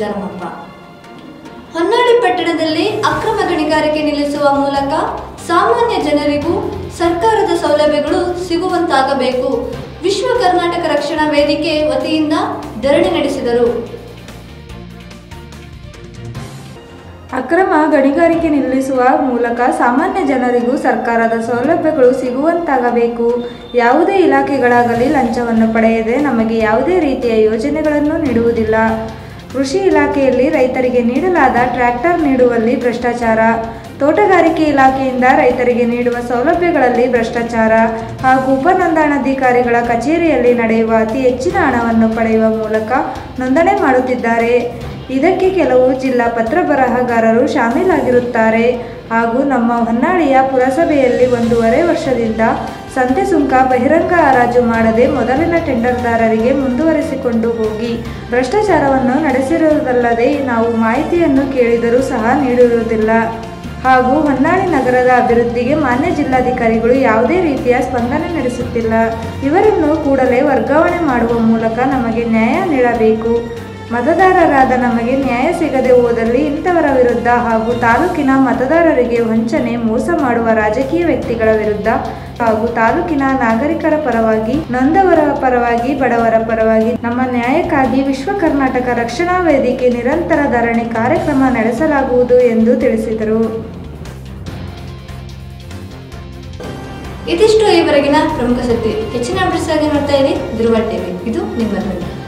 ಪೂಜಾರಮಪ್ಪ ಹೊನ್ನಾಳಿ ಪಟ್ಟಣದಲ್ಲಿ ಅಕ್ರಮ ಗಣಿಗಾರಿಕೆ ನಿಲ್ಲಿಸುವ ಮೂಲಕ ಸಾಮಾನ್ಯ ಜನರಿಗೂ ಸರ್ಕಾರದ ಸೌಲಭ್ಯಗಳು ಸಿಗುವಂತಾಗಬೇಕು ವಿಶ್ವ ಕರ್ನಾಟಕ ರಕ್ಷಣಾ ವೇದಿಕೆ ವತಿಯಿಂದ ಧರಣಿ ನಡೆಸಿದರು ಅಕ್ರಮ ಗಣಿಗಾರಿಕೆ ನಿಲ್ಲಿಸುವ ಮೂಲಕ ಸಾಮಾನ್ಯ ಜನರಿಗೂ ಸರ್ಕಾರದ ಸೌಲಭ್ಯಗಳು ಸಿಗುವಂತಾಗಬೇಕು ಯಾವುದೇ ಇಲಾಖೆಗಳಾಗಲಿ ಲಂಚವನ್ನು ಪಡೆಯದೆ ನಮಗೆ ಯಾವುದೇ ರೀತಿಯ ಯೋಜನೆಗಳನ್ನು ನೀಡುವುದಿಲ್ಲ ಕೃಷಿ ಇಲಾಖೆಯಲ್ಲಿ ರೈತರಿಗೆ ನೀಡಲಾದ ಟ್ರ್ಯಾಕ್ಟರ್ ನೀಡುವಲ್ಲಿ ಭ್ರಷ್ಟಾಚಾರ ತೋಟಗಾರಿಕೆ ಇಲಾಖೆಯಿಂದ ರೈತರಿಗೆ ನೀಡುವ ಸೌಲಭ್ಯಗಳಲ್ಲಿ ಭ್ರಷ್ಟಾಚಾರ ಹಾಗೂ ಉಪನೋಂದಣಾಧಿಕಾರಿಗಳ ಕಚೇರಿಯಲ್ಲಿ ನಡೆಯುವ ಅತಿ ಹೆಚ್ಚಿನ ಹಣವನ್ನು ಪಡೆಯುವ ಮೂಲಕ ನೋಂದಣಿ ಮಾಡುತ್ತಿದ್ದಾರೆ ಇದಕ್ಕೆ ಕೆಲವು ಜಿಲ್ಲಾ ಪತ್ರ ಬರಹಗಾರರು ಶಾಮೀಲಾಗಿರುತ್ತಾರೆ ಹಾಗೂ ನಮ್ಮ ಹೊನ್ನಾಳಿಯ ಪುರಸಭೆಯಲ್ಲಿ ಒಂದೂವರೆ ವರ್ಷದಿಂದ ಸಂತೆ ಸುಂಕ ಬಹಿರಂಗ ಹರಾಜು ಮಾಡದೆ ಮೊದಲಿನ ಟೆಂಡರ್ದಾರರಿಗೆ ಮುಂದುವರೆಸಿಕೊಂಡು ಹೋಗಿ ಭ್ರಷ್ಟಾಚಾರವನ್ನು ನಡೆಸಿರುವುದಲ್ಲದೆ ನಾವು ಮಾಹಿತಿಯನ್ನು ಕೇಳಿದರೂ ಸಹ ನೀಡಿರುವುದಿಲ್ಲ ಹಾಗೂ ಹೊನ್ನಾಳಿ ನಗರದ ಅಭಿವೃದ್ಧಿಗೆ ಮಾನ್ಯ ಜಿಲ್ಲಾಧಿಕಾರಿಗಳು ಯಾವುದೇ ರೀತಿಯ ಸ್ಪಂದನೆ ನಡೆಸುತ್ತಿಲ್ಲ ಇವರನ್ನು ಕೂಡಲೇ ವರ್ಗಾವಣೆ ಮಾಡುವ ಮೂಲಕ ನಮಗೆ ನ್ಯಾಯ ನೀಡಬೇಕು ಮತದಾರರಾದ ನಮಗೆ ನ್ಯಾಯ ಸಿಗದೆ ಹೋದಲ್ಲಿ ಇಂಥವರ ವಿರುದ್ಧ ಹಾಗೂ ತಾಲೂಕಿನ ಮತದಾರರಿಗೆ ವಂಚನೆ ಮೋಸ ಮಾಡುವ ರಾಜಕೀಯ ವ್ಯಕ್ತಿಗಳ ವಿರುದ್ಧ ಹಾಗೂ ತಾಲೂಕಿನ ನಾಗರಿಕರ ಪರವಾಗಿ ನೊಂದವರ ಪರವಾಗಿ ಬಡವರ ಪರವಾಗಿ ನಮ್ಮ ನ್ಯಾಯಕ್ಕಾಗಿ ವಿಶ್ವ ಕರ್ನಾಟಕ ರಕ್ಷಣಾ ವೇದಿಕೆ ನಿರಂತರ ಧರಣಿ ಕಾರ್ಯಕ್ರಮ ನಡೆಸಲಾಗುವುದು ಎಂದು ತಿಳಿಸಿದರು ಇದಿಷ್ಟು ಈವರೆಗಿನ ಪ್ರಮುಖ ಸುದ್ದಿ ಹೆಚ್ಚಿನ ಅಪ್ಡೇಟ್ಸ್ ಆಗಿ ನೋಡ್ತಾ ಇರಿ ಧ್ರುವ ಟಿವಿ ಇದು ನಿಮ್ಮ ಧ್ವನಿ